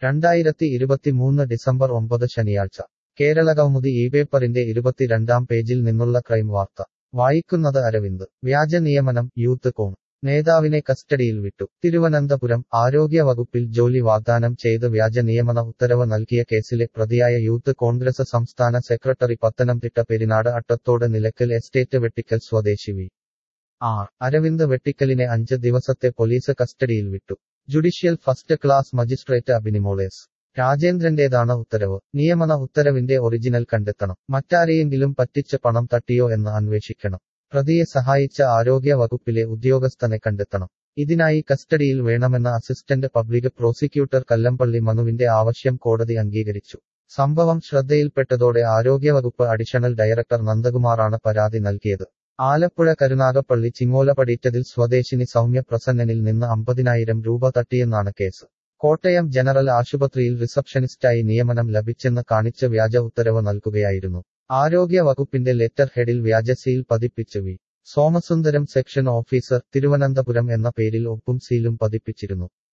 രണ്ടായിരത്തി ഇരുപത്തിമൂന്ന് ഡിസംബർ ഒമ്പത് ശനിയാഴ്ച കേരളകൗമുദി ഈ പേപ്പറിന്റെ ഇരുപത്തിരണ്ടാം പേജിൽ നിന്നുള്ള ക്രൈം വാർത്ത വായിക്കുന്നത് അരവിന്ദ് വ്യാജ നിയമനം യൂത്ത് കോൺ നേതാവിനെ കസ്റ്റഡിയിൽ വിട്ടു തിരുവനന്തപുരം ആരോഗ്യ വകുപ്പിൽ ജോലി വാഗ്ദാനം ചെയ്ത് വ്യാജ നിയമന ഉത്തരവ് നൽകിയ കേസിലെ പ്രതിയായ യൂത്ത് കോൺഗ്രസ് സംസ്ഥാന സെക്രട്ടറി പത്തനംതിട്ട പെരിനാട് അട്ടത്തോട് നിലക്കൽ എസ്റ്റേറ്റ് വെട്ടിക്കൽ സ്വദേശി വി ആർ അരവിന്ദ് വെട്ടിക്കലിനെ അഞ്ച് ദിവസത്തെ പോലീസ് കസ്റ്റഡിയിൽ വിട്ടു ജുഡീഷ്യൽ ഫസ്റ്റ് ക്ലാസ് മജിസ്ട്രേറ്റ് അഭിനിമോളേസ് രാജേന്ദ്രന്റേതാണ് ഉത്തരവ് നിയമന ഉത്തരവിന്റെ ഒറിജിനൽ കണ്ടെത്തണം മറ്റാരെയെങ്കിലും പറ്റിച്ച് പണം തട്ടിയോ എന്ന് അന്വേഷിക്കണം പ്രതിയെ സഹായിച്ച ആരോഗ്യ വകുപ്പിലെ ഉദ്യോഗസ്ഥനെ കണ്ടെത്തണം ഇതിനായി കസ്റ്റഡിയിൽ വേണമെന്ന അസിസ്റ്റന്റ് പബ്ലിക് പ്രോസിക്യൂട്ടർ കല്ലമ്പള്ളി മനുവിന്റെ ആവശ്യം കോടതി അംഗീകരിച്ചു സംഭവം ശ്രദ്ധയിൽപ്പെട്ടതോടെ ആരോഗ്യവകുപ്പ് അഡീഷണൽ ഡയറക്ടർ നന്ദകുമാറാണ് പരാതി നൽകിയത് ആലപ്പുഴ കരുനാഗപ്പള്ളി ചിങ്ങോലപടിറ്റതിൽ സ്വദേശിനി സൗമ്യ പ്രസന്നനിൽ നിന്ന് അമ്പതിനായിരം രൂപ തട്ടിയെന്നാണ് കേസ് കോട്ടയം ജനറൽ ആശുപത്രിയിൽ റിസപ്ഷനിസ്റ്റായി നിയമനം ലഭിച്ചെന്ന് കാണിച്ച് വ്യാജ ഉത്തരവ് നൽകുകയായിരുന്നു ആരോഗ്യ വകുപ്പിന്റെ ലെറ്റർ ഹെഡിൽ വ്യാജ സീൽ പതിപ്പിച്ച് V Somasundaram section officer Thiruvananthapuram എന്ന പേരിൽ ഒപ്പും സീലും പതിപ്പിച്ചിരുന്നു